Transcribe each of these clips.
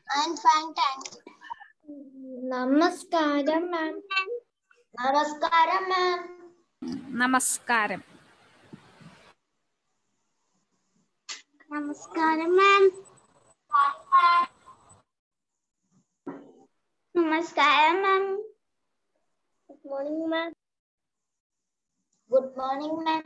I'm fine, thank you. നമസ്കാരം ma'am നമസ്കാരം ma'am നമസ്കാരം നമസ്കാരം മാം നമസ്കാരം ma'am good morning ma'am good morning ma'am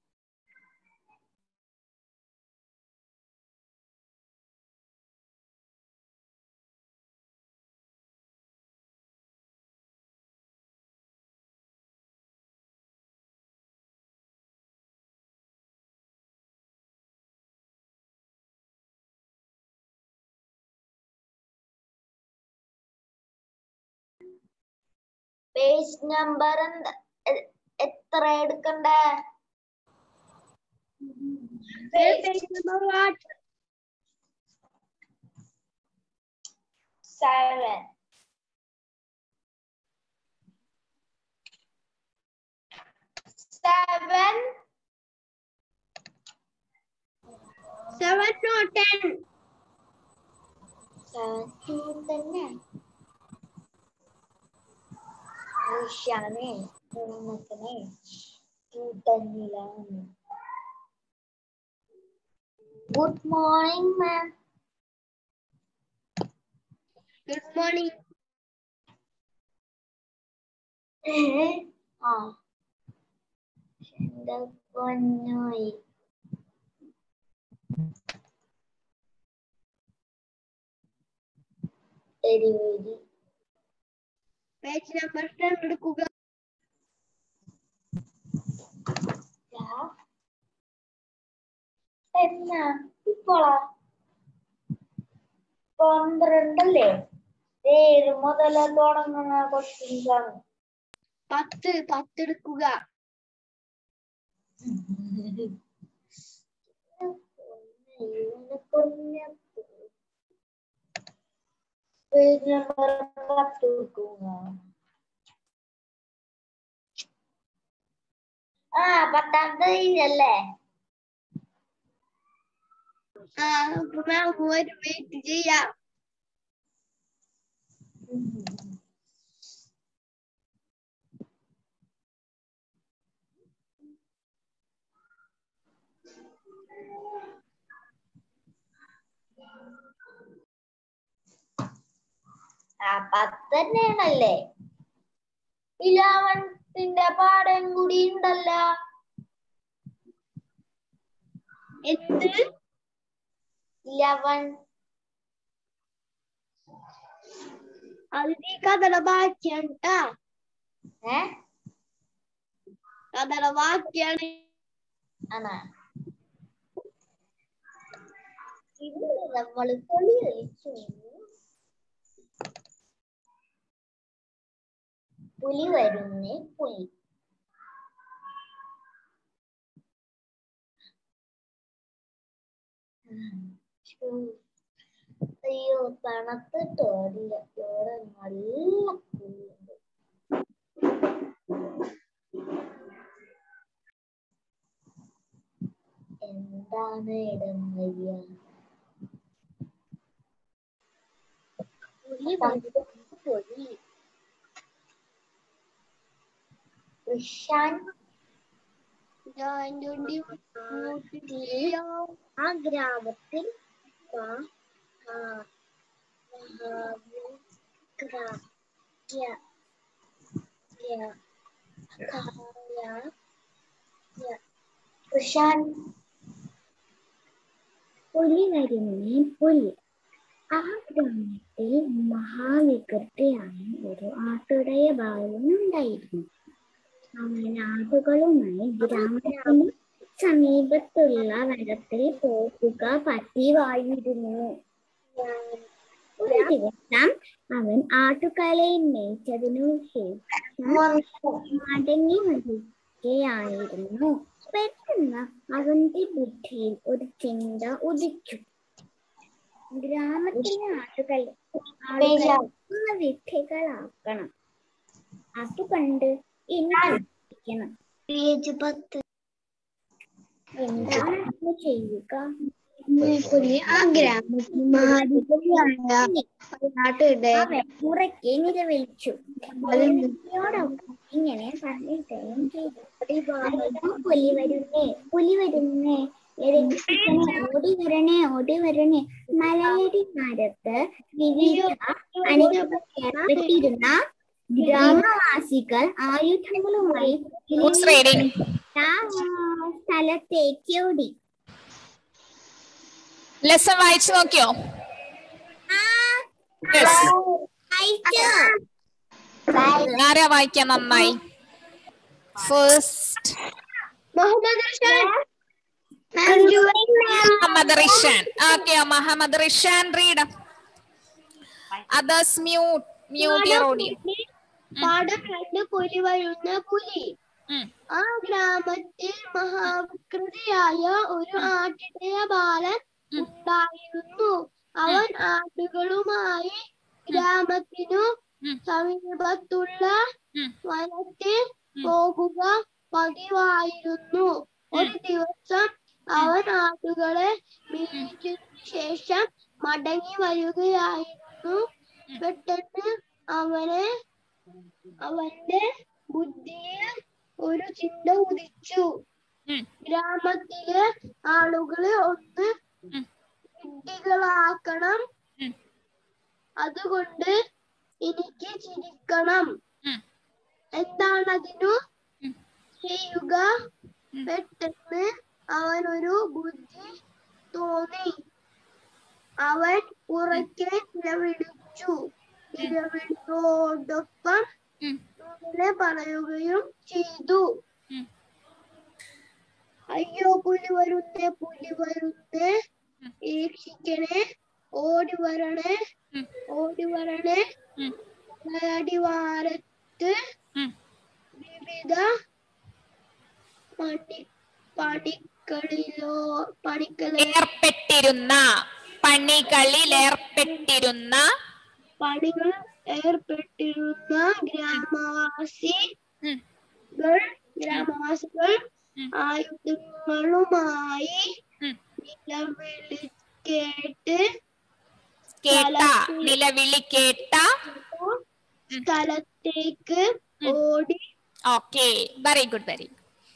page number എത്ര എടുക്കണ്ടേ page number what seven seven seven two ten seven two തന്നെ ആവശ്യമാണ് നോക്കണേ കൂട്ടുന്നില്ലാണ് good morning ma'am good morning ആ എന്റെ പൊന്നോയി ശരി വരി പേജ് നമ്പർ ടെൻ എടുക്കുക എന്നാ ഇപ്പോളാ പന്ത്രണ്ടല്ലേ ഏഴ് മുതൽ തുടങ്ങുന്ന ക്വസ്റ്റ്യൻസ് ആണ് പത്ത് പത്തെടുക്കുക പേജ് നമ്പർ പത്ത് എടുക്കുക ആ പത്താമത്തെ ഇല്ലല്ലേ ആ അപ്പൊ മാം ഒരു വെയിറ്റ് ചെയ്യാം ആ പത്ത് തന്നെയാണല്ലേ ഇലവൻത്തിന്റെ പാഠം കൂടി ഉണ്ടല്ലോ എന്ത് ഇലവൻ അത് നീ കഥയുടെ ബാക്കിയാണ് ട്ടാ. ഏ കഥയുടെ ബാക്കിയാണ് ആണോ ഇത് നമ്മള് കളി കളിച്ചു പുലി വരുന്നേ പുലി അയ്യോ തണുത്തിട്ട് ഓടില്ല ഇവിടെ നല്ല പുലിയുണ്ട് എന്താണ് ഇടം വയ്യ പുലി വരുന്നു പുലി ഇഷാൻ ആ ഗ്രാമത്തിൽ കാ- കാ- മഹാവിക്ര- യ- യ- കായ- യ- ഇഷാൻ പുലി വരുന്നേ പുലി ആ ഗ്രാമത്തിൽ മഹാവികൃതിയായ ഒരു ആട്ടുടയ ബാലനുണ്ടായിരുന്നു അവൻ ആടുകളുമായി ഗ്രാമത്തിന് സമീപത്തുള്ള വനത്തിൽ പോകുക പതിവായിരുന്നു ഒരു ദിവസം അവൻ ആട്ടുകളെ മേച്ചതിനു ശേഷം മടങ്ങി വരികയായിരുന്നു പെട്ടെന്ന് അവന്റെ ബുദ്ധിയിൽ ഒരു ചിന്ത ഉദിച്ചു ഗ്രാമത്തിലെ ആളുകളെ ആളുകളെ ഒന്ന് വിഡ്ഢികളാക്കണം അതുകൊണ്ട് ഇനിക്കണം പേജ് പത്ത് എന്താണ് ഇത് ചെയ്യുക പുലി ആ ഗ്രാമത്തിൽ മഹാധിപതിയായ ഒരു നാട്ടുകാരുടെ അവൻ ഉറക്കെ നിലവിളിച്ചു പുലിയോടൊപ്പം ഇങ്ങനെ പറഞ്ഞിട്ടുകയും ചെയ്തു "അയ്യോ, പുലി വരുന്നേ പുലി വരുന്നേ രക്ഷിക്കണേ ഓടി വരണേ ഓടി വരണേ മലയടി മരത്ത് വിവിധ അണികൾ ഏർപ്പെട്ടിരുന്ന ഗ്രാമവാസികൾ ആയുധങ്ങളുമായി Who's reading? ആ സ്ഥലത്തേക്ക് ഓടി ലെസൺ വായിച്ചു നോക്കിയോ ആ Yes. അയച്ചു ആരാ വായിക്കാൻ നന്നായി first Muhammad Rashan Muhammad Rishan okay Muhammad Rishan read others mute mute your audio പാടം രണ്ട് പുലി വരുന്ന പുലി ഉം. ആ ഗ്രാമത്തിൽ മഹാവികൃതിയായ ഒരു ആട്ടിടയ ബാലൻ ഉം. ഉണ്ടായിരുന്നു അവൻ ആടുകളുമായി ഗ്രാമത്തിനു ഉം. സമീപത്തുള്ള ഉം. വനത്തിൽ ഉം. പോകുക പതിവായിരുന്നു ഒരു ദിവസം അവൻ ആടുകളെ മേയിച്ചതിനു ശേഷം മടങ്ങി വരികയായിരുന്നു പെട്ടെന്ന് അവനെ അവന്റെ ബുദ്ധിയിൽ ഒരു ചിന്ത ഉദിച്ചു ഉം. ഗ്രാമത്തിലെ ആളുകളെ ഒന്ന് ഉം. വിഡ്ഢികളാക്കണം ഉം. അതുകൊണ്ട് എനിക്ക് ചിരിക്കണം ഉം. എന്താണതിനു ഉം. ചെയ്യുക ഉം. പെട്ടെന്ന് അവനൊരു ബുദ്ധി തോന്നി അവൻ ഉറക്കെ നിലവിളിച്ചു നിലവിളിയോടൊപ്പം ഉം. ഇങ്ങനെ പറയുകയും ചെയ്തു ഉം. അയ്യോ പുലി വരുന്നേ പുലി വരുന്നേ ഉം. രക്ഷിക്കണേ ഓടി വരണേ ഉം. ഓടി വരണേ ഉം. അടിവാരത്ത് ഉം. വിവിധ പണി പണികളിലോ പണിക്കളി ഏർപ്പെട്ടിരുന്ന പണികളിൽ ഏർപ്പെട്ടിരുന്ന പണികൾ ഏർപ്പെട്ടിരുന്ന ഗ്രാമവാസികൾ ഉം. ഗ്രാമവാസികൾ ഉം. ആയുധങ്ങളുമായി ഉം. നിലവിളി കേട്ട് കേട്ട നിലവിളി കേട്ട സ്ഥലത്തേക്ക് ഉം. ഓടി okay very good very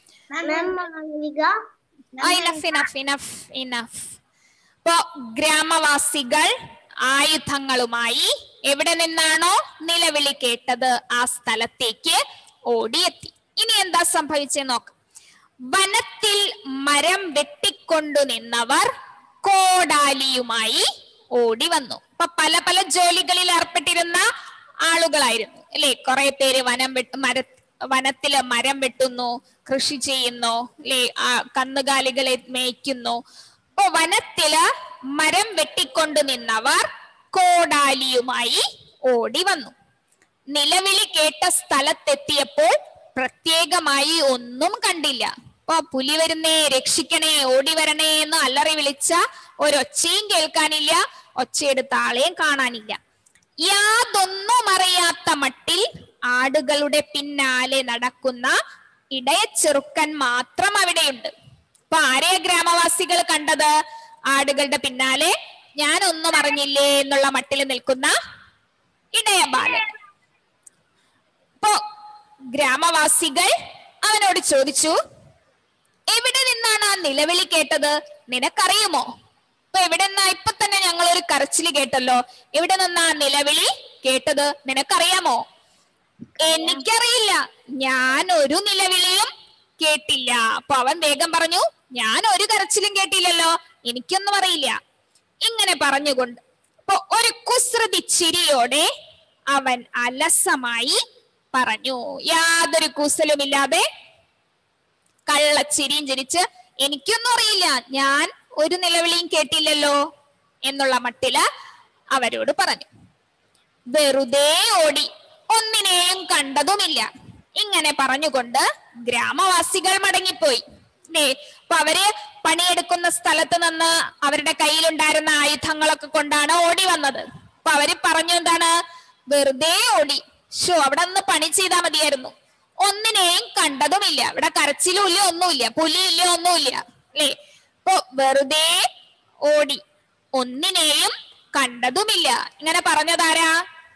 enough enough enough enough ഇപ്പോ ഗ്രാമവാസികൾ ആയുധങ്ങളുമായി എവിടെ നിന്നാണോ നിലവിളി കേട്ടത് ആ സ്ഥലത്തേക്ക് ഓടിയെത്തി ഇനി എന്താ സംഭവിച്ചെന്ന് നോക്കാം വനത്തിൽ മരം വെട്ടിക്കൊണ്ടു നിന്നവർ കോടാലിയുമായി ഓടി വന്നു അപ്പൊ പല പല ജോലികളിൽ ഏർപ്പെട്ടിരുന്ന ആളുകളായിരുന്നു അല്ലെ കുറെ പേര് വനം വെട്ട് മര വനത്തില് മരം വെട്ടുന്നു കൃഷി ചെയ്യുന്നു അല്ലെ ആ കന്നുകാലികളെ മേയ്ക്കുന്നു അപ്പൊ വനത്തില് മരം വെട്ടിക്കൊണ്ടു നിന്നവർ കോടാലിയുമായി ഓടി വന്നു നിലവിളി കേട്ട സ്ഥലത്തെത്തിയപ്പോൾ പ്രത്യേകമായി ഒന്നും കണ്ടില്ല അപ്പൊ പുലി വരുന്നേ രക്ഷിക്കണേ ഓടി വരണേ എന്ന് അലറി വിളിച്ച ഒരൊച്ചയും കേൾക്കാനില്ല ഒച്ചയെടുത്ത ആളെയും കാണാനില്ല യാതൊന്നും അറിയാത്ത മട്ടിൽ ആടുകളുടെ പിന്നാലെ നടക്കുന്ന ഇടയച്ചെറുക്കൻ മാത്രം അവിടെയുണ്ട് അപ്പൊ ആരെയാ ഗ്രാമവാസികൾ കണ്ടത് ആടുകളുടെ പിന്നാലെ ഞാനൊന്നും അറിഞ്ഞില്ലേ എന്നുള്ള മട്ടിൽ നിൽക്കുന്ന ഇടയബാലൻ ഇപ്പോ ഗ്രാമവാസികൾ അവനോട് ചോദിച്ചു എവിടെ നിന്നാണ് ആ നിലവിളി കേട്ടത് നിനക്കറിയുമോ ഇപ്പൊ എവിടെ നിന്നാ ഇപ്പൊ തന്നെ ഞങ്ങൾ ഒരു കരച്ചില് കേട്ടല്ലോ എവിടെ നിന്നാ ആ നിലവിളി കേട്ടത് നിനക്കറിയാമോ എനിക്കറിയില്ല ഞാൻ ഒരു നിലവിളിയും കേട്ടില്ല അപ്പൊ അവൻ വേഗം പറഞ്ഞു ഞാൻ ഒരു കരച്ചിലും കേട്ടില്ലല്ലോ എനിക്കൊന്നും അറിയില്ല ഇങ്ങനെ പറഞ്ഞുകൊണ്ട് അപ്പൊ ഒരു കുസൃതി ചിരിയോടെ അവൻ അലസമായി പറഞ്ഞു യാതൊരു കൂസലുമില്ലാതെ കള്ളച്ചിരിയും ചിരിച്ച് എനിക്കൊന്നും അറിയില്ല ഞാൻ ഒരു നിലവിളിയും കേട്ടില്ലല്ലോ എന്നുള്ള മട്ടില് അവരോട് പറഞ്ഞു വെറുതെ ഓടി ഒന്നിനെയും കണ്ടതുമില്ല ഇങ്ങനെ പറഞ്ഞുകൊണ്ട് ഗ്രാമവാസികൾ മടങ്ങിപ്പോയി അല്ലേ അപ്പൊ അവര് പണിയെടുക്കുന്ന സ്ഥലത്ത് നിന്ന് അവരുടെ കയ്യിലുണ്ടായിരുന്ന ആയുധങ്ങളൊക്കെ കൊണ്ടാണ് ഓടി വന്നത് അപ്പൊ അവര് പറഞ്ഞു എന്താണ് വെറുതെ ഓടി ഷോ അവിടെ നിന്ന് പണി ചെയ്താൽ മതിയായിരുന്നു ഒന്നിനെയും കണ്ടതുമില്ല ഇവിടെ കരച്ചിലും ഇല്ല ഒന്നുമില്ല പുലിയില്ല ഒന്നുമില്ല അല്ലേ ഇപ്പൊ വെറുതെ ഓടി ഒന്നിനെയും കണ്ടതുമില്ല ഇങ്ങനെ പറഞ്ഞതാരാ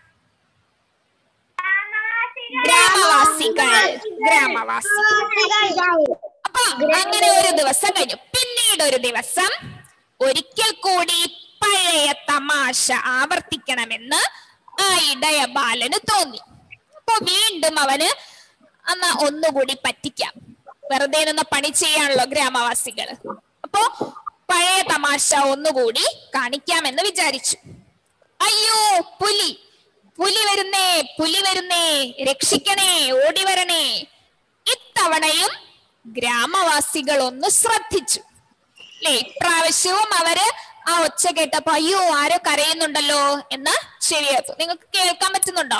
ഗ്രാമവാസികൾ ഗ്രാമവാസികൾ അപ്പൊ അങ്ങനെ ഒരു ദിവസം കഴിഞ്ഞു പിന്നീട് ഒരു ദിവസം ഒരിക്കൽ കൂടി പഴയ തമാശ ആവർത്തിക്കണമെന്ന് ആ ഇടയ ബാലന് തോന്നി അപ്പൊ വീണ്ടും അവന് എന്നാ ഒന്നുകൂടി പറ്റിക്കാം വെറുതെ നിന്ന് പണി ചെയ്യാണല്ലോ ഗ്രാമവാസികൾ അപ്പോ പഴയ തമാശ ഒന്നുകൂടി കാണിക്കാമെന്ന് വിചാരിച്ചു അയ്യോ പുലി പുലി വരുന്നേ പുലി വരുന്നേ രക്ഷിക്കണേ ഓടി വരണേ ഇത്തവണയും ഗ്രാമവാസികൾ ഒന്ന് ശ്രദ്ധിച്ചു അല്ലെ ഇപ്രാവശ്യവും അവര് ആ ഒച്ച കേട്ടപ്പോ അയ്യോ ആരോ കരയുന്നുണ്ടല്ലോ എന്ന് ശരിയാത്തു നിങ്ങൾക്ക് കേൾക്കാൻ പറ്റുന്നുണ്ടോ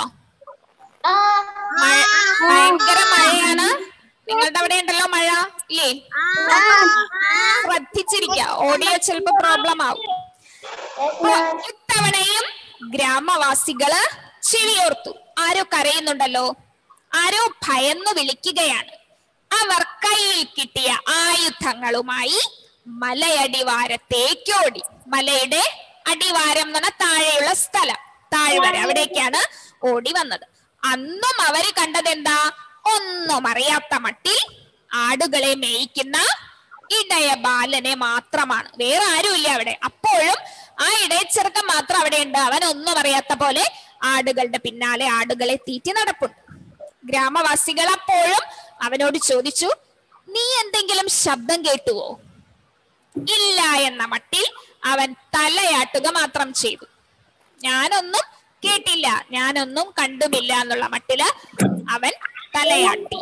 മഴ ഭയങ്കര മഴയാണ് നിങ്ങളുടെ അവിടെ ഉണ്ടല്ലോ മഴ ഇല്ലേ ശ്രദ്ധിച്ചിരിക്ക ഓഡിയോ ചിലപ്പോ പ്രോബ്ലം ആവും അപ്പൊ ഇത്തവണയും ഗ്രാമവാസികള് ചെവിയോർത്തു ആരോ കരയുന്നുണ്ടല്ലോ ആരോ ഭയന്നു വിളിക്കുകയാണ് അവർ കയ്യിൽ കിട്ടിയ ആയുധങ്ങളുമായി മലയടിവാരത്തേക്ക് ഓടി മലയുടെ അടിവാരം എന്ന് പറഞ്ഞാൽ താഴെയുള്ള സ്ഥലം താഴ്വര അവിടേക്കാണ് ഓടി വന്നത് അന്നും അവര് കണ്ടത് എന്താ ഒന്നും അറിയാത്ത മട്ടിൽ ആടുകളെ മേയിക്കുന്ന ഇടയ ബാലനെ മാത്രമാണ് വേറെ ആരുമില്ല അവിടെ അപ്പോഴും ആ ഇടയച്ചെറുക്കൻ മാത്രം അവിടെ ഉണ്ട് അവൻ ഒന്നും അറിയാത്ത പോലെ ആടുകളുടെ പിന്നാലെ ആടുകളെ തീറ്റി നടപ്പുണ്ട് ഗ്രാമവാസികൾ അപ്പോഴും അവനോട് ചോദിച്ചു നീ എന്തെങ്കിലും ശബ്ദം കേട്ടുവോ ഇല്ല എന്ന മട്ടിൽ അവൻ തലയാട്ടുക മാത്രം ചെയ്തു ഞാനൊന്നും കേട്ടില്ല ഞാനൊന്നും കണ്ടുമില്ല എന്നുള്ള മട്ടില് അവൻ തലയാട്ടി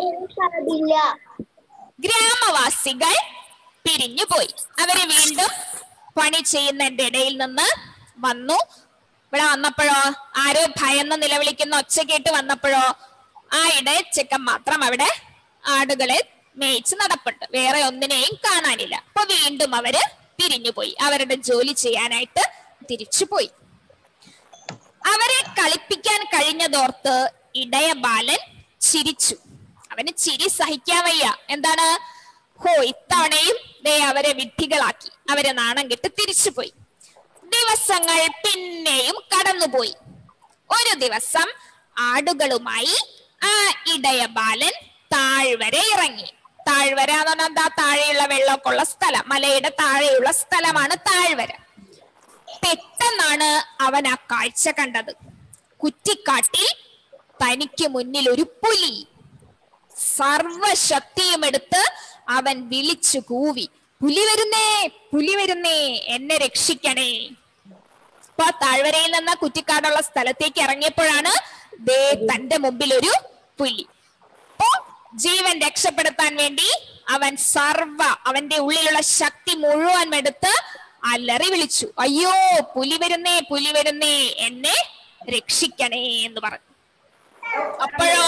ഗ്രാമവാസികൾ പിരിഞ്ഞുപോയി അവര് വീണ്ടും പണി ചെയ്യുന്നതിന്റെ ഇടയിൽ നിന്ന് വന്നു ഇവിടെ വന്നപ്പോഴോ ആരോ ഭയന്ന് നിലവിളിക്കുന്ന ഒച്ച കേട്ട് വന്നപ്പോഴോ ആ ഇടയച്ചക്കൻ മാത്രം അവിടെ ആടുകളെ മേയിച്ച് നടപ്പുണ്ട് വേറെ ഒന്നിനെയും കാണാനില്ല അപ്പൊ വീണ്ടും അവര് പിരിഞ്ഞുപോയി അവരുടെ ജോലി ചെയ്യാനായിട്ട് തിരിച്ചുപോയി അവരെ കളിപ്പിക്കാൻ കഴിഞ്ഞതോർത്ത് ഇടയ ബാലൻ ചിരിച്ചു അവന് ചിരി സഹിക്കാൻ വയ്യ എന്താണ് ഹോ ഇത്തവണയും ദേ അവരെ വിഡ്ഢികളാക്കി അവരെ നാണം കെട്ട് തിരിച്ചുപോയി ദിവസങ്ങൾ പിന്നെയും കടന്നുപോയി ഒരു ദിവസം ആടുകളുമായി ആ ഇടയ ബാലൻ താഴ്വര ഇറങ്ങി താഴ്വര എന്ന് പറഞ്ഞാൽ എന്താ താഴെയുള്ള വെള്ളമൊക്കെ ഉള്ള സ്ഥലം മലയുടെ താഴെയുള്ള സ്ഥലമാണ് താഴ്വര പെട്ടെന്നാണ് അവൻ ആ കാഴ്ച കണ്ടത് കുറ്റിക്കാട്ടിൽ തനിക്ക് മുന്നിൽ ഒരു പുലി സർവശക്തിയും എടുത്ത് അവൻ വിളിച്ചു കൂവി പുലി വരുന്നേ പുലി വരുന്നേ എന്നെ രക്ഷിക്കണേ അപ്പൊ താഴ്വരയിൽ നിന്ന് കുറ്റിക്കാടുള്ള സ്ഥലത്തേക്ക് ഇറങ്ങിയപ്പോഴാണ് ദേ തന്റെ മുമ്പിൽ ഒരു പുലി അപ്പോ ജീവൻ രക്ഷപ്പെടുത്താൻ വേണ്ടി അവൻ സർവ അവന്റെ ഉള്ളിലുള്ള ശക്തി മുഴുവൻ എടുത്ത് അലറി വിളിച്ചു അയ്യോ പുലി വരുന്നേ പുലി വരുന്നേ എന്നെ രക്ഷിക്കണേ എന്ന് പറഞ്ഞു അപ്പോഴോ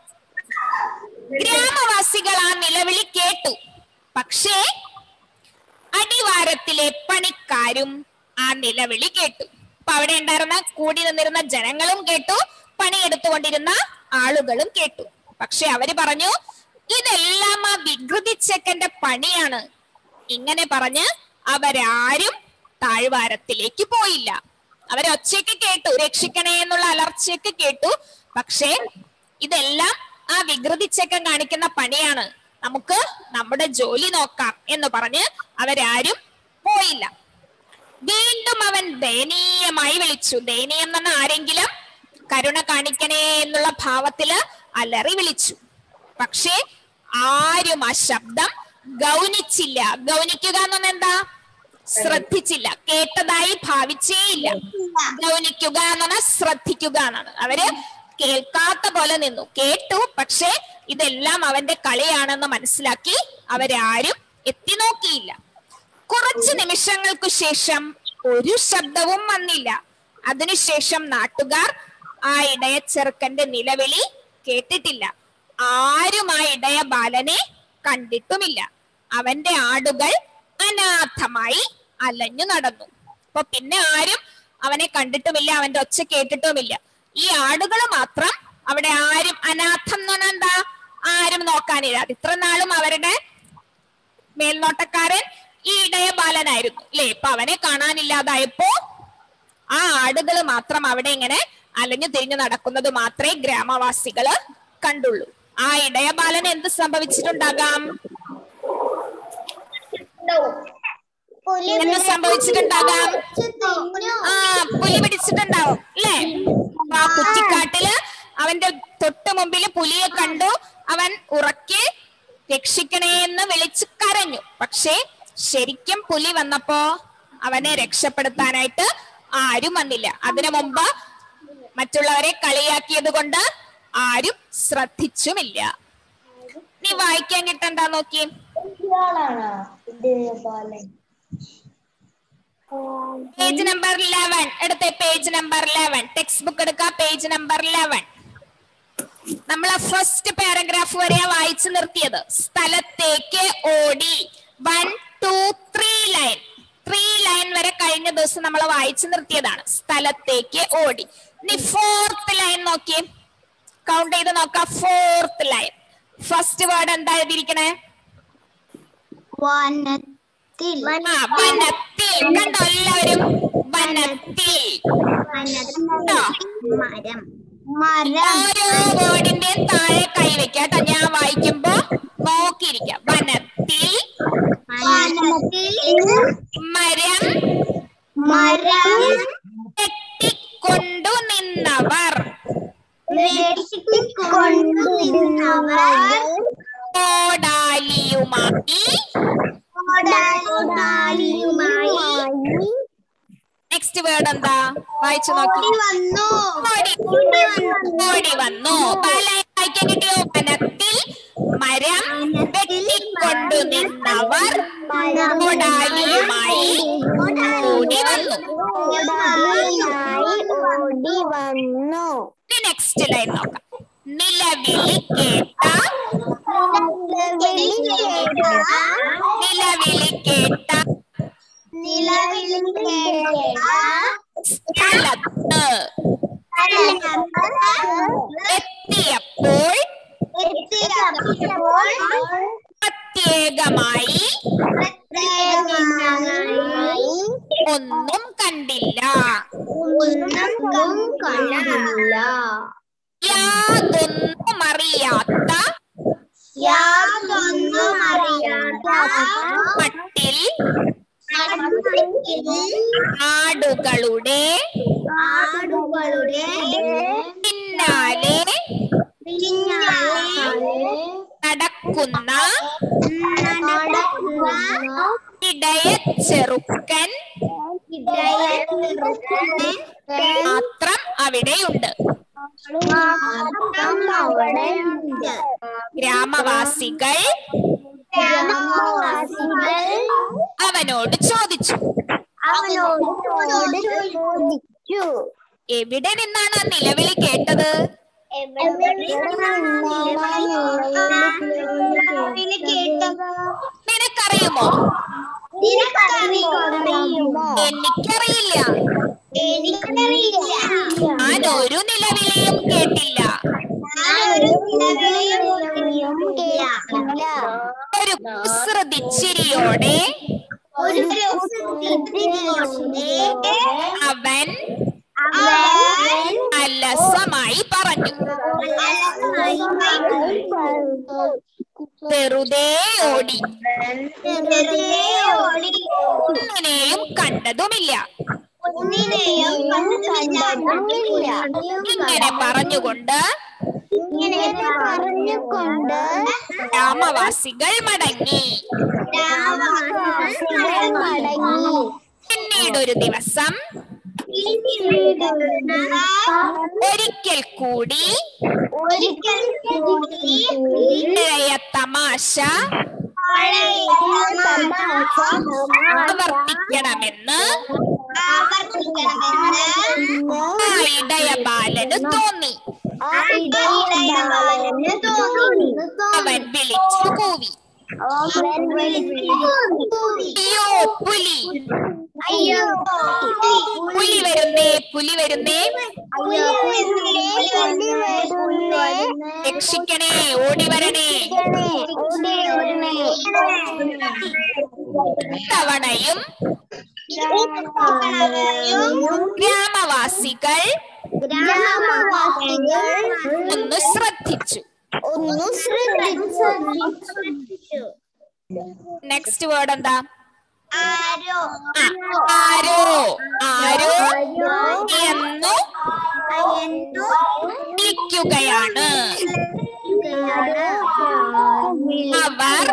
ഗ്രാമവാസികൾ ആ നിലവിളി കേട്ടു പക്ഷേ അടിവാരത്തിലെ പണിക്കാരും ആ നിലവിളി കേട്ടു അപ്പൊ അവിടെ ഉണ്ടായിരുന്ന കൂടി നിന്നിരുന്ന ജനങ്ങളും കേട്ടു പണിയെടുത്തുകൊണ്ടിരുന്ന ആളുകളും കേട്ടു പക്ഷെ അവര് പറഞ്ഞു ഇതെല്ലാം ആ വികൃതിച്ചക്കന്റെ പണിയാണ് ഇങ്ങനെ പറഞ്ഞ് അവരാരും താഴ്വാരത്തിലേക്ക് പോയില്ല അവരൊച്ചയ്ക്ക് കേട്ടു രക്ഷിക്കണേ എന്നുള്ള അലർച്ചയൊക്കെ കേട്ടു പക്ഷേ ഇതെല്ലാം ആ വികൃതിച്ചക്കൻ കാണിക്കുന്ന പണിയാണ് നമുക്ക് നമ്മുടെ ജോലി നോക്കാം എന്ന് പറഞ്ഞ് അവരാരും പോയില്ല വീണ്ടും അവൻ ദയനീയമായി വിളിച്ചു ദയനീയം എന്ന് പറഞ്ഞാൽ ആരെങ്കിലും കരുണ കാണിക്കണേ എന്നുള്ള ഭാവത്തില് അലറി വിളിച്ചു പക്ഷേ ആരും ആ ശബ്ദം ഗൗനിച്ചില്ല ഗൗനിക്കുക എന്ന് പറഞ്ഞാൽ എന്താ ശ്രദ്ധിച്ചില്ല കേട്ടതായി ഭാവിച്ചേയില്ല ഗൗനിക്കുക എന്ന് പറഞ്ഞാൽ ശ്രദ്ധിക്കുക എന്നാണ് അവര് കേൾക്കാത്ത പോലെ നിന്നു കേട്ടു പക്ഷേ ഇതെല്ലാം അവന്റെ കളിയാണെന്ന് മനസ്സിലാക്കി അവരാരും എത്തി നോക്കിയില്ല കുറച്ച് നിമിഷങ്ങൾക്കു ശേഷം ഒരു ശബ്ദവും വന്നില്ല അതിനുശേഷം നാട്ടുകാർ ആ ഇടയ ചെറുക്കന്റെ നിലവിളി കേട്ടിട്ടില്ല ആരും ആ ഇടയ ബാലനെ കണ്ടിട്ടുമില്ല അവന്റെ ആടുകൾ അനാഥമായി അലഞ്ഞു നടന്നു അപ്പൊ പിന്നെ ആരും അവനെ കണ്ടിട്ടുമില്ല അവന്റെ ഒച്ച കേട്ടിട്ടുമില്ല ഈ ആടുകൾ മാത്രം അവിടെ ആരും അനാഥം എന്ന് പറഞ്ഞാൽ എന്താ ആരും നോക്കാനില്ല ഇത്ര നാളും അവരുടെ മേൽനോട്ടക്കാരൻ ഈ ഇടയ ബാലനായിരുന്നു അല്ലേ ഇപ്പൊ അവനെ കാണാനില്ലാതായപ്പോ ആ ആടുകൾ മാത്രം അവിടെ ഇങ്ങനെ അലഞ്ഞു തിരിഞ്ഞു നടക്കുന്നത് മാത്രമേ ഗ്രാമവാസികള് കണ്ടുള്ളൂ ആ ഇടയ ബാലന് എന്ത് സംഭവിച്ചിട്ടുണ്ടാകാം എന്ത് സംഭവിച്ചിട്ടുണ്ടാകാം ആ പുലി പിടിച്ചിട്ടുണ്ടാവും അല്ലേ ആ കുറ്റിക്കാട്ടില് അവന്റെ തൊട്ടു മുമ്പില് പുലിയെ കണ്ടു അവൻ ഉറക്കെ രക്ഷിക്കണേ എന്ന് വിളിച്ച് കരഞ്ഞു പക്ഷേ ശരിക്കും പുലി വന്നപ്പോ അവനെ രക്ഷപ്പെടുത്താനായിട്ട് ആരും വന്നില്ല അതിനു മുമ്പ് മറ്റുള്ളവരെ കളിയാക്കിയത് കൊണ്ട് ആരും ശ്രദ്ധിച്ചുമില്ല നീ വായിക്കാൻ കിട്ടണ്ടാ നോക്കി പേജ് നമ്പർ ലെവൻ എടുത്തേ page number eleven text book എടുക്ക പേജ് നമ്പർ ലെവൻ നമ്മൾ ഫസ്റ്റ് പാരഗ്രാഫ് വരെയാ വായിച്ചു നിർത്തിയത് സ്ഥലത്തേക്ക് ഓടി one two three line three line വരെ കഴിഞ്ഞ ദിവസം നമ്മൾ വായിച്ചു നിർത്തിയതാണ് സ്ഥലത്തേക്ക് ഓടി ഇനി ഫോർത്ത് ലൈൻ നോക്കി കൗണ്ട് ചെയ്ത് നോക്കാം ഫോർത്ത് ലൈൻ ഫസ്റ്റ് വേർഡ് എന്താ എഴുതിയിരിക്കണേ വനത്തിൽ ആ വനത്തിൽ കണ്ടോ എല്ലാവരും വനത്തിൽ കണ്ടോ മരം മരം ഓരോ വേർഡിന്റെയും താഴെ കൈവയ്ക്കാം കേട്ടോ ഞാൻ വായിക്കുമ്പോ നോക്കിയിരിക്കാം വനത്തിൽ വനത്തിൽ മരം മരം കെട്ടിക്കൊണ്ടു നിന്നവർ വെട്ടിക്കൊണ്ടു നിന്നവർ കോടാലിയുമായി കോടാലിയുമായി നെക്സ്റ്റ് വേർഡ് എന്താ വായിച്ചു നോക്കി വന്നു ഓടി ഓടി വന്നു ബാലയെ വായിക്കാൻ കിട്ടിയോ വനത്തിൽ മരം വെട്ടിക്കൊണ്ടു നിന്നവർ കോടാലിയുമായി ഓടി വന്നു ഓടി വന്നു നെക്സ്റ്റ് ലൈൻ നോക്കാം നിലവിളി കേട്ട നിലവിളി കേട്ട നിലവിളി കേട്ട സ്ഥലത്ത് എത്തിയപ്പോൾ എത്തിയപ്പോൾ പ്രത്യേകമായി പ്രത്യേകമായി ഒന്നും കണ്ടില്ല ഒന്നും കണ്ടില്ല യാതൊന്നും അറിയാത്ത യാതൊന്നും അറിയാത്ത മട്ടിൽ മട്ടിൽ ആടുകളുടെ ആടുകളുടെ പിന്നാലെ പിന്നാലെ നടക്കുന്ന നടക്കുന്ന ഇടയ ചെറുക്കൻ ഇടയത്തിറുക്കനെ മാത്രം അവിടെയുണ്ട് മാത്രം അവിടെയുണ്ട് ഗ്രാമവാസികൾ ഗ്രാമവാസികൾ അവനോട് ചോദിച്ചു അവനോട് ചോദിച്ചു എവിടെ നിന്നാണ് ആ നിലവിളി കേട്ടത് നിനക്കറിയുമോ എനിക്കറിയില്ല എനിക്കറിയില്ല ഞാൻ ഒരു നിലവിളിയും കേട്ടില്ല ഒരു കുസൃതിച്ചിരിയോടെ ഒരു അവൻ അവൻ അലസമായി പറഞ്ഞു വെറുതെ ഓടി വെറുതെ ഓടി ഒന്നിനെയും കണ്ടതുമില്ല ഒന്നിനെയും കണ്ടതുമില്ല ഇങ്ങനെ പറഞ്ഞുകൊണ്ട് ഇങ്ങനെ പറഞ്ഞുകൊണ്ട് ഗ്രാമവാസികൾ മടങ്ങി രാമവാസികൾ മടങ്ങി പിന്നീട് ഒരു ദിവസം ഒരിക്കൽ കൂടി ഒരിക്കൽ കൂടി ഇഴയ തമാശ പഴയ തമാശ ആവർത്തിക്കണമെന്ന് ആവർത്തിക്കണമെന്ന് ആ ഇടയ ബാലന് തോന്നി ആ ഇടയബാലന് തോന്നി അവൻ വിളിച്ചു കൂവി അവൻ വിളിച്ചു കൂവി. അയ്യോ പുലി അയ്യോ പുലി വരുന്നേ പുലി വരുന്നേ അയ്യോ പുലി വരുന്നേ, പുലി വരുന്നേ രക്ഷിക്കണേ ഓടി വരണേ തവണയും ഗ്രാമവാസികൾ ഗ്രാമവാസികൾ ഒന്ന് ശ്രദ്ധിച്ചു ഒന്ന് ശ്രദ്ധിച്ചു നെക്സ്റ്റ് വേർഡ് എന്താ ആരോ ആ, ആരോ ആരോ എന്നു എന്നു വിളിക്കുകയാണ് അവർ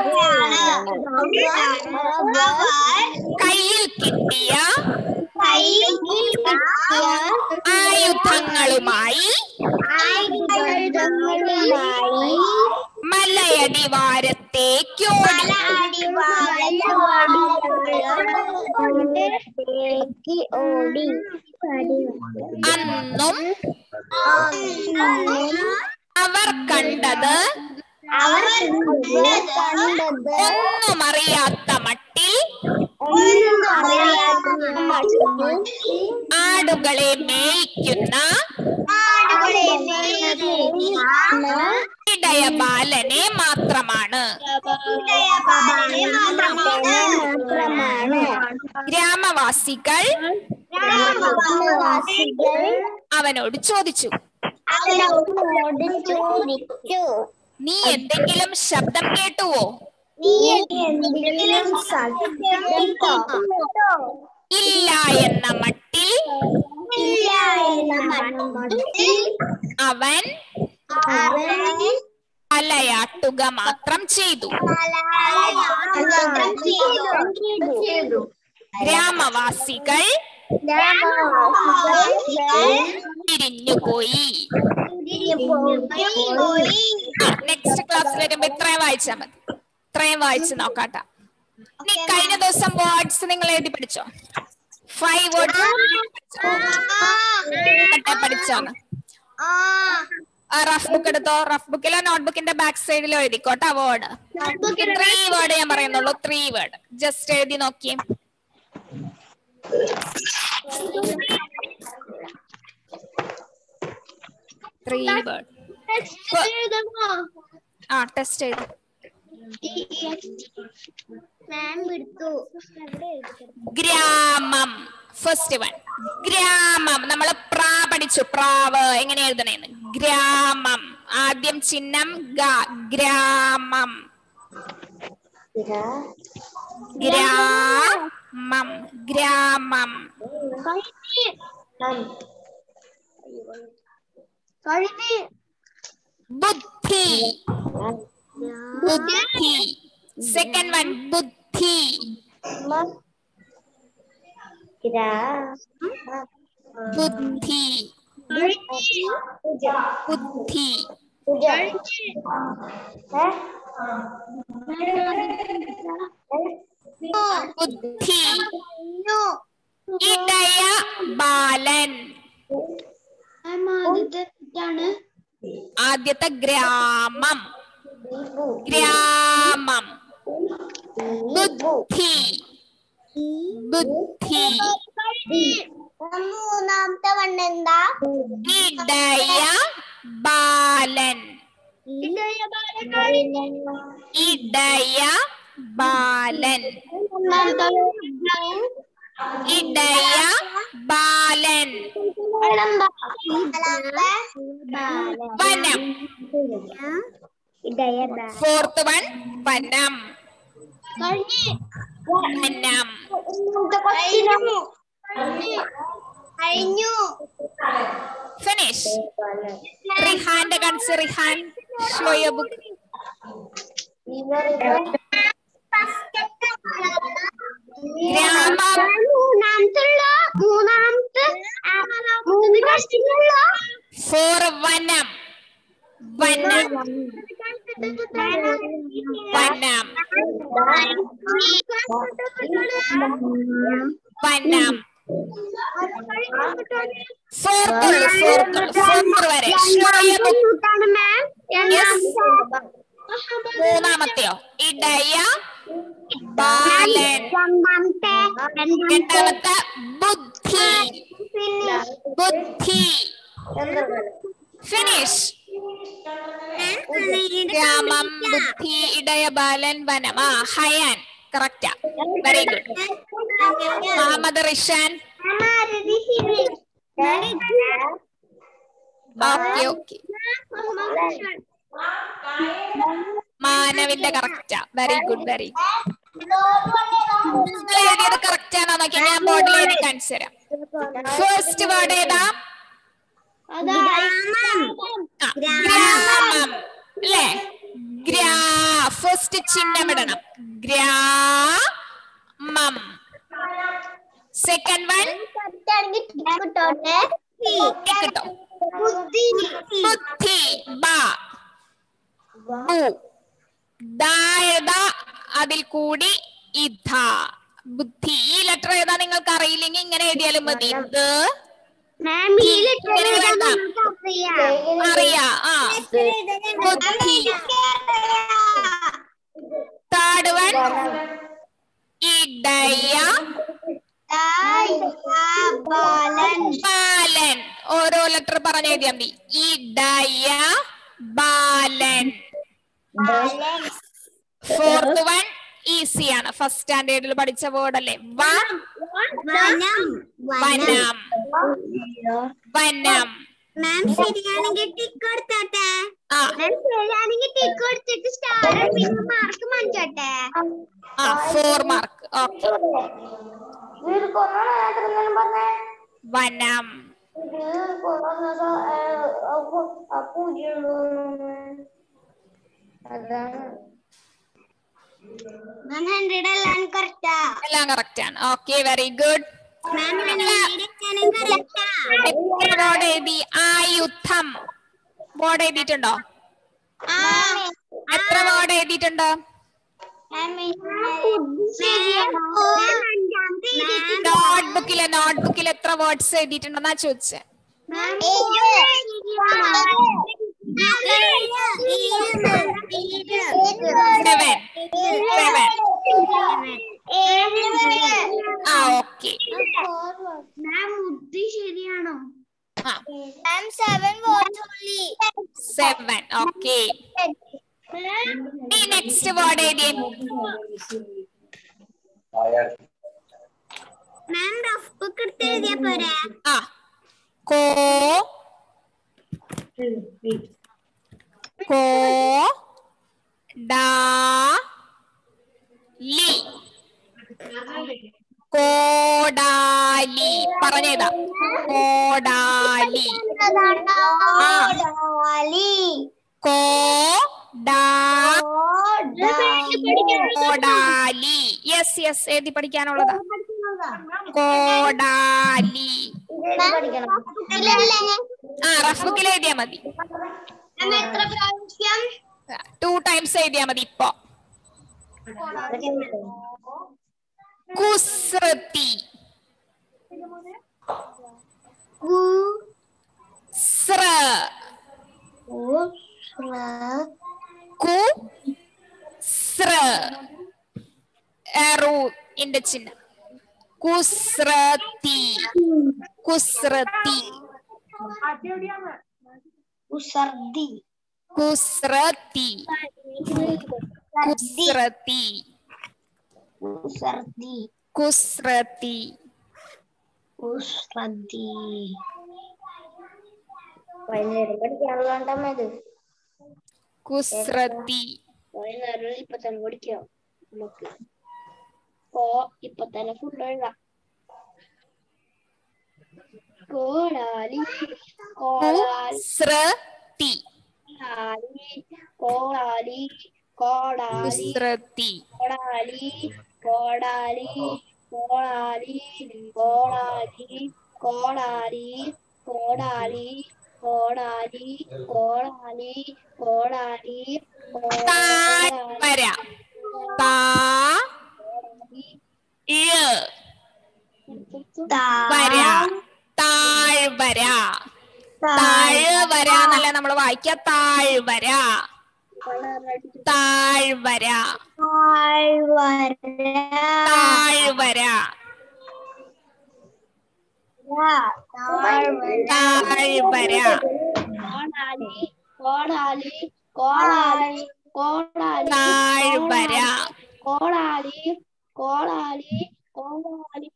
കയ്യിൽ കിട്ടിയ ആയുധങ്ങളുമായി മലയടിവാരത്തേക്കോടി ഓടി അന്നും അവർ കണ്ടത് അവർ കണ്ടത് ഒന്നും അറിയാത്ത മട്ടിൽ ഒന്നും അറിയാത്ത ആടുകളെ മേയ്ക്കുന്ന ആടുകളെ മേയ്ക്കുന്ന ഇടയ ബാലനെ മാത്രമാണ് ഇടയബാലനെ മാത്രമാണ് ഗ്രാമവാസികൾ ഗ്രാമവാസികൾ അവനോട് ചോദിച്ചു അവനോട് ചോദിച്ചു നീ എന്തെങ്കിലും ശബ്ദം കേട്ടുവോ നീ എന്തെങ്കിലും ശബ്ദം കേട്ടോ ഇല്ല എന്ന മട്ടിൽ ഇല്ല എന്ന മട്ടിൽ അവൻ അവൻ തലയാട്ടുക മാത്രം ചെയ്തു മാത്രം ചെയ്തു ഗ്രാമവാസികൾ ഗ്രാമവാസികൾ പിരിഞ്ഞുപോയി പോയി നെക്സ്റ്റ് ക്ലാസ്സിൽ വരുമ്പോ ഇത്രയും വായിച്ചാ മതി ഇത്രയും വായിച്ച് നോക്കാട്ടാ നീ കഴിഞ്ഞ ദിവസം വേർഡ്സ് നിങ്ങൾ എഴുതി പഠിച്ചോ ഫൈവ് വേർഡ്സ് പഠിച്ചോന്ന് റഫ് ബുക്ക് എടുത്തോ റഫ് ബുക്കിലോ നോട്ട്ബുക്കിന്റെ ബാക്ക് സൈഡിലോ എഴുതിക്കോട്ടെ വേർഡ് ത്രീ വേർഡ് ഞാൻ പറയുന്നുള്ളൂ ത്രീ വേർഡ് ജസ്റ്റ് എഴുതി നോക്കിയേ ത്രീ വേർഡ് ആ ടെസ്റ്റ് ചെയ്തു മാം വിടുത്തു ഗ്രാമം ഫസ്റ്റ് വൺ ഗ്രാമം നമ്മൾ പ്രാ പഠിച്ചു പ്രാവ് എങ്ങനെ എഴുതണേന്ന് ഗ്രാമം ആദ്യം ചിഹ്നം ഗ ഗ്രാമം ഗ്രാമം ഗ്രാമം കഴിഞ്ഞ് ബുദ്ധി ബുദ്ധി സെക്കൻഡ് വൺ ബുദ്ധി ബുദ്ധി ബുദ്ധി ബുദ്ധി ഇടയ ബാലൻ ആദ്യത്തെ ഗ്രാമം ഗ്രാമം ബുദ്ധി ബുദ്ധി മൂന്നാമത്തെ വണ്ണം എന്താ ഇടയ ബാലൻ ഇടയ ബാലൻ ഇടയ ബാലൻ വനം ഫോർത്ത് വൺ വനം വനം കഴിഞ്ഞു ഫിനിഷ് റിഹാന്റെ കാണിച്ച് റിഹാൻ ഷോ യുവർ ബുക്ക് ഗ്രാമം മൂന്നാമത്തുള്ള മൂന്നാമത്തെ മൂന്ന് കഷ്ടിലുള്ള ഫോർ വനം വനം വനം വനം ഫോർത്തുള്ളൂ ഫോർത്തുള്ളൂ ഫോർത്ത് വരെ ഷോ യുവർ ബുക്ക് Yes. മൂന്നാമത്തെയോ ഇടയ ബാലൻ രണ്ടാമത്തെ രണ്ടാമത്തെ ബുദ്ധി ബുദ്ധി ഫിനിഷ് ഗ്രാമം ബുദ്ധി ഇടയ ബാലൻ വനം ആ ഹയാൻ കറക്റ്റാ very good Muhammad Rishan okay okay മാനവിന്റെ കറക്റ്റാ വെരി ഗുഡ് വെരി നിങ്ങൾ എഴുതിയത് കറക്റ്റ് ആണോ നോക്കി ഞാൻ ബോർഡിൽ എഴുതി കാണിച്ചു തരാം ഫസ്റ്റ് വേർഡ് ഏതാ ആ, ഗ്രാമം അല്ലേ ഗ്രാ ഫസ്റ്റ് ചിഹ്നം ഇടണം ഗ്രാമം സെക്കൻഡ് വൺ കിട്ടോ ബുദ്ധി ബ ബു ദാ എഴുതാ അതിൽ കൂടി ഇധ ബുദ്ധി ഈ ലെറ്റർ ഏതാ നിങ്ങൾക്ക് അറിയില്ലെങ്കിൽ ഇങ്ങനെ എഴുതിയാലും മതി ഇത് അറിയാ ആ ബുദ്ധി തേർഡ് വൺ ഇടയ ബാലൻ ഓരോ ലെറ്റർ പറഞ്ഞു എഴുതിയാൽ മതി ഇടയ ബാലൻ ഫോർത്ത് വൺ ഈസി ആണ് ഫസ്റ്റ് സ്റ്റാൻഡേർഡിൽ പഠിച്ച വേർഡ് അല്ലേ വ വനം വനം വനം മാം ശരിയാണെങ്കിൽ ടിക്ക് കൊടുത്തോട്ടെ ആ മാം ശരിയാണെങ്കിൽ ടിക്ക് കൊടുത്തിട്ട് സ്റ്റാർ പിന്നെ മാർക്ക് മാഞ്ചോട്ടെ ആ ഫോർ മാർക്ക് ഓക്കെ വനം വൺ ഹൺഡ്രഡ് എല്ലാം കറക്റ്റാ എല്ലാം കറക്റ്റ് ആണ് okay very good ma'am hundred കറക്റ്റാ ബോർഡ് എഴുതി ആയുധം ബോർഡ് എഴുതിയിട്ടുണ്ടോ എത്ര ബോർഡ് എഴുതിയിട്ടുണ്ട് നോട്ട് ബുക്കിലെ നോട്ട് ബുക്കിൽ എത്ര വേർഡ്സ് എഴുതിയിട്ടുണ്ടെന്നാ ചോദിച്ചേ സെവൻ സെവൻ ആ ഓക്കെ ബുദ്ധി ശരിയാണോ ആ seven words only seven okay ഈ നെക്സ്റ്റ് വേർഡ് എഴുതിയേ മാം റഫ് ബുക്ക് എടുത്ത് എഴുതിയാ പോരെ ആ കോ കോ ഡാ ലി കോടാലി പറഞ്ഞേതാ കോടാലി കോ ഡാ കോടാലി യെസ് യെസ് എഴുതി പഠിക്കാനുള്ളതാ കോടാലി ആ റഫ് ബുക്കിൽ എഴുതിയാ മതി എത്ര പ്രാവശ്യം ടു ടൈംസ് എഴുതിയാ മതി ഇപ്പൊ കുസൃതി സ്ര കു സ്ര എറു ഇന്റെ ചിഹ്നം കുസ്രതി കുസ്രതി ഉസർദി കുസ്രതി കുസ്രതി ഉസർദി കുസ്രതി ഉസ്രദി വൈകുന്നേരം പഠിക്കാനുള്ളതാണ്ടത് കുസ്രതി വൈകുന്നേരം ഇപ്പൊ തന്നെ പഠിക്കാം നമുക്ക് ഓ ഇപ്പൊ തന്നെ ഫുഡ് എഴുതാം കോടാലി കോടാലി കുസ്രതി കോടാലി കോടാലി കുസ്രതി കോടാലി കോടാലി കോടാലി കോടാലി കോടാലി കോടാലി കോടാലി കോടാലി കോടാലി താഴ്വര താ ഇഴ വര താഴ്വര താഴ്വര എന്നല്ല നമ്മൾ വായിക്ക താഴ്വര താഴ്വര താഴ്വര താഴ്വര കോടാലി കോടാലി കോടാലി കോടാലി താഴ്വര കോടാലി കോടാലി കോടാലി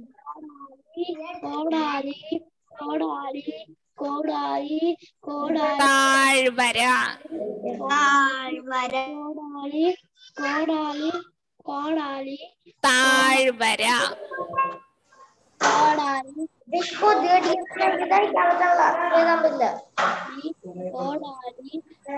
കോടാലി കോടാലി കോടാലി കോടാലി താഴ്വര കോടാലി കോടാലി കോടാലി താഴ്വര കോടാലി കോടാലി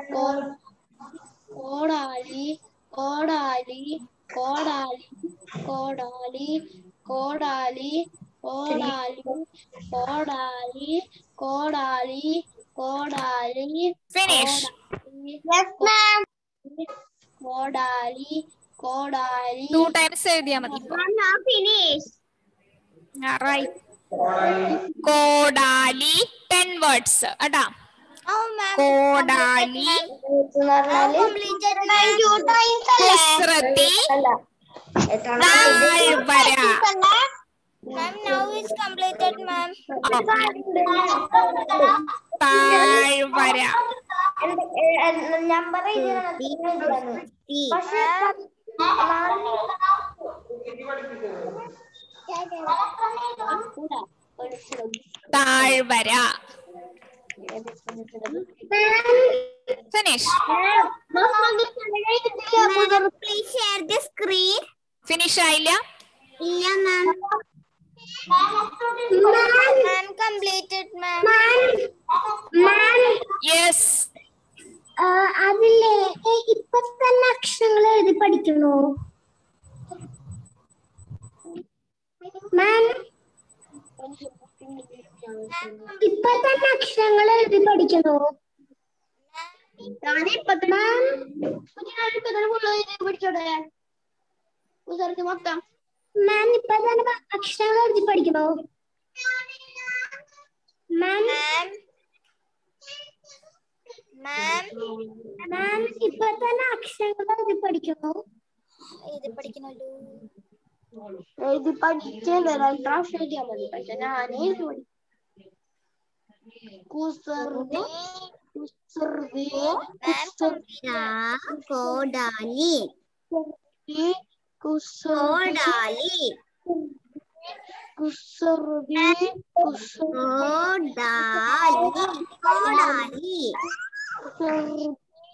കോടാലി കോടാലി കോടാലി കോടാലി കോടാലി കോടാലി കോടാലി കോടാലി കോടാലി ഫിനിഷ് കോടാലി കോടാലി ടു ടൈംസ് എഴുതിയാ മതി റൈറ്റ് കോടാലി ടെൻ വേർഡ്സ് കേട്ടാ കോടാലി കുസൃതി താഴ്വര താഴ്വര നമ്പർ പക്ഷെ താഴ്വര finish please share the screen finish ആയില്ല ഇല്ല മാം മാം കംപ്ലീറ്റഡ് മാം മാം യെസ് അതില്ലേ ഇപ്പൊ തന്നെ അക്ഷരങ്ങൾ എഴുതി പഠിക്കണോ മാം ഇപ്പൊ തന്നെ അക്ഷരങ്ങൾ എഴുതി പഠിക്കണോ മാം പിടിച്ചോടെ മൊത്തം മാം ഇപ്പൊ തന്നെ അക്ഷരങ്ങൾ എഴുതി പഠിക്കണോ മാം മാം മാം ഇപ്പൊ തന്നെ അക്ഷരങ്ങൾ എഴുതി പഠിക്കണോ എഴുതി പഠിക്കണല്ലോ എഴുതി പഠിച്ചത് രണ്ട് പ്രാവശ്യം എഴുതിയാ മതി പക്ഷെ ഞാൻ എഴുതി പഠിക്കും കുസൃതി കുസൃതി കോടാലി കുസൃതി കുസൃതി കുസൃതി കോടാലി കോടാലി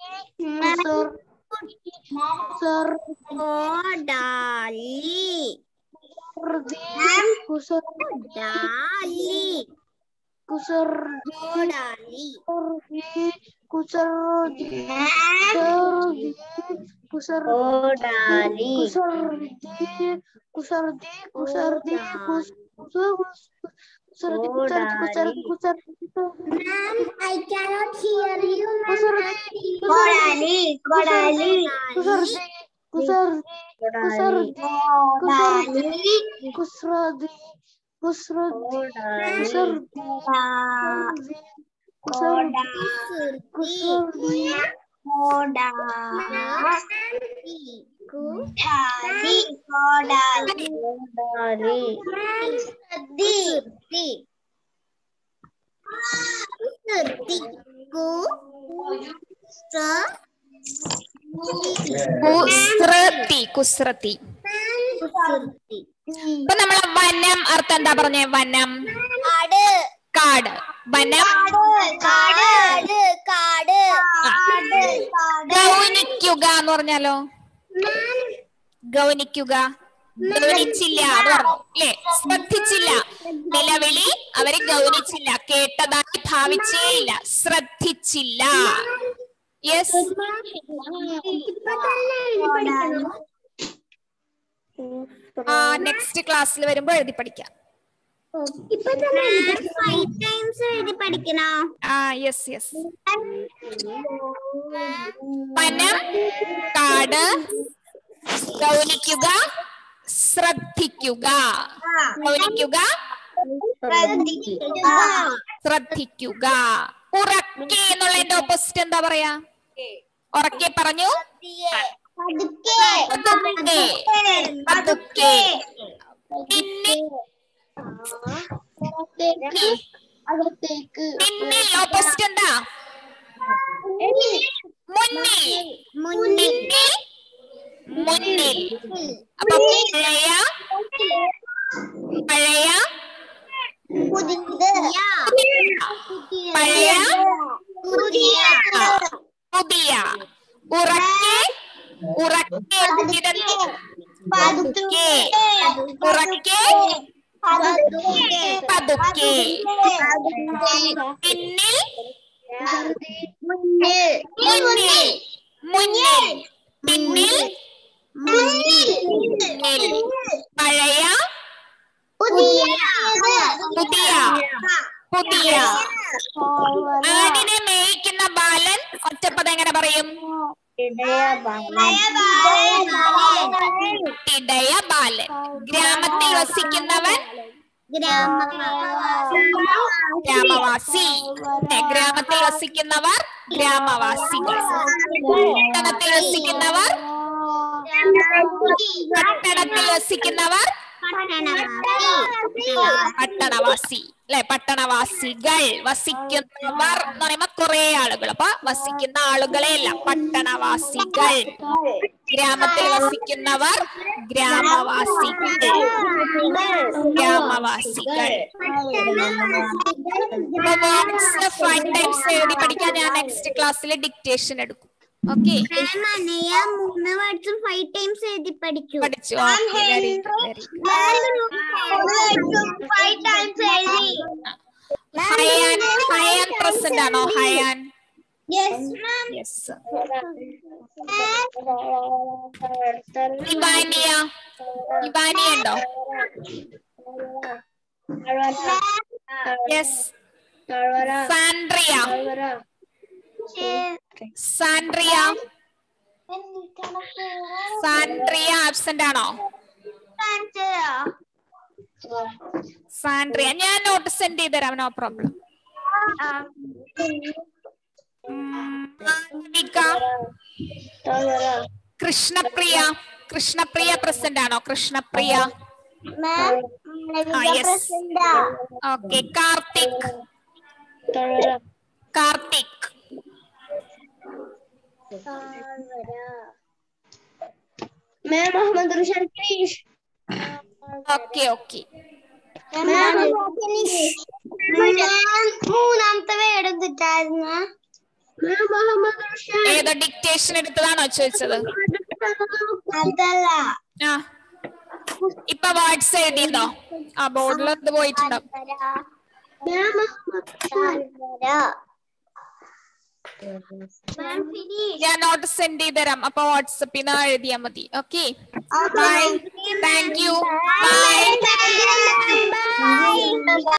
കോടാലി കോടാലി കോടാലി കോടാലി Ma'am, I cannot hear you, ma'am. കോടാലി കോടാലി കുസൃതി കുസൃതി കുസൃതി കുസൃതി കുസൃതി ഇപ്പൊ നമ്മളെ വനം അർത്ഥം എന്താ പറഞ്ഞേ വനം കാട് കാട് വനം കാട് കാട് കാട് ഗൗനിക്കുക എന്ന് പറഞ്ഞാലോ ഗൗനിക്കുക ഗൗനിച്ചില്ല എന്ന് പറഞ്ഞു അല്ലേ ശ്രദ്ധിച്ചില്ല നിലവിളി അവര് ഗൗനിച്ചില്ല കേട്ടതായി ഭാവിച്ചേയില്ല ശ്രദ്ധിച്ചില്ല യെസ് ഇപ്പൊ തന്നെ എഴുതി പഠിക്കണം ആ നെക്സ്റ്റ് ക്ലാസ്സിൽ വരുമ്പോ എഴുതി പഠിക്കാം ഇപ്പൊ തന്നെ ഫൈവ് ടൈംസ് എഴുതി പഠിക്കണോ ആ യെസ് യെസ് വനം കാട് ഗൗനിക്കുക ശ്രദ്ധിക്കുക ഗൗനിക്കുക ശ്രദ്ധിക്കുക ഉറക്കെ എന്നുള്ളതിന്റെ ഓപ്പോസിറ്റ് എന്താ പറയാ ഉറക്കെ പറഞ്ഞു പതുക്കെ പതുക്കെ പിന്നെ പുറത്തേക്ക് അകത്തേക്ക് പിന്നിൽ ഓപ്പോസിറ്റ് എന്താ മുന്നിൽ മുന്നിൽ പിന്നിൽ മുന്നിൽ അപ്പൊ പഴയ പഴയ പുതിയ പഴയ പുതിയ പുതിയ ഉറക്കെ ഉറക്കെ കിടന്നു പതുക്കെ ഉറക്കെ പതുക്കെ പിന്നിൽ മുന്നിൽ മുന്നിൽ മുന്നിൽ പിന്നിൽ മുന്നിൽ പഴയ പുതിയ പുതിയ പുതിയ ആടിനെ മേയ്ക്കുന്ന ബാലൻ ഒറ്റപ്പത എങ്ങനെ പറയും ഇടയ ബാലൻ ഗ്രാമത്തിൽ വസിക്കുന്നവൻ ഗ്രാമവാസി ഏ, ഗ്രാമത്തിൽ വസിക്കുന്നവർ ഗ്രാമവാസികൾ പട്ടണത്തിൽ വസിക്കുന്നവർ പട്ടണത്തിൽ വസിക്കുന്നവർ പട്ടണവാസി അല്ലെ പട്ടണവാസികൾ വസിക്കുന്നവർ എന്ന് പറയുമ്പോ കുറെ ആളുകൾ അപ്പൊ വസിക്കുന്ന ആളുകളെയല്ല പട്ടണവാസികൾ ഗ്രാമത്തിൽ വസിക്കുന്നവർ ഗ്രാമവാസികൾ ഗ്രാമവാസികൾ വേർഡ്സ് ഫൈവ് ടൈംസ് എഴുതി പഠിക്കാൻ ഞാൻ നെക്സ്റ്റ് ക്ലാസ്സിൽ ഡിക്റ്റേഷൻ എടുക്കും ഓക്കെ മൂന്ന് വേർഡ്സും ഫൈവ് ടൈംസ് എഴുതി പഠിച്ചു പഠിച്ചു okay very very five times എഴുതി ഹയാൻ ഹയാൻ പ്രസന്റ് ആണോ Hayan yes ma'am yes Ivania Ivania ഉണ്ടോ യെസ് സാൻഡ്രിയ സാൻഡ്രിയ സാൻഡ്രിയ ആബ്സെന്റ് ആണോ സാൻഡ്രിയ ഞാൻ നോട്ട് സെൻഡ് ചെയ്ത് തരാം no problem Krishnapriya Krishnapriya present ആണോ Krishnapriya ma'am Ah, yes. Okay Karthik Karthik मैं Mohammad Rushan please okay okay മൂന്നാമത്തെ വേർഡ് എന്തിട്ടായിരുന്നു मैं मोहम्मद रुशन ഏതോ ഡിക്റ്റേഷൻ എടുത്തതാണോ ചോദിച്ചത് അതല്ല ആ ഇപ്പൊ വേർഡ്സ് എഴുതിയതോ ആ ബോർഡിൽ ഇത് പോയിട്ടുണ്ടാവും मैं मोहम्मद रुशन ഞാൻ നോട്ട് സെൻഡ് ചെയ്ത് തരാം അപ്പൊ വാട്സപ്പിൽ നിന്ന് എഴുതിയാ മതി okay bye thank you bye Bye.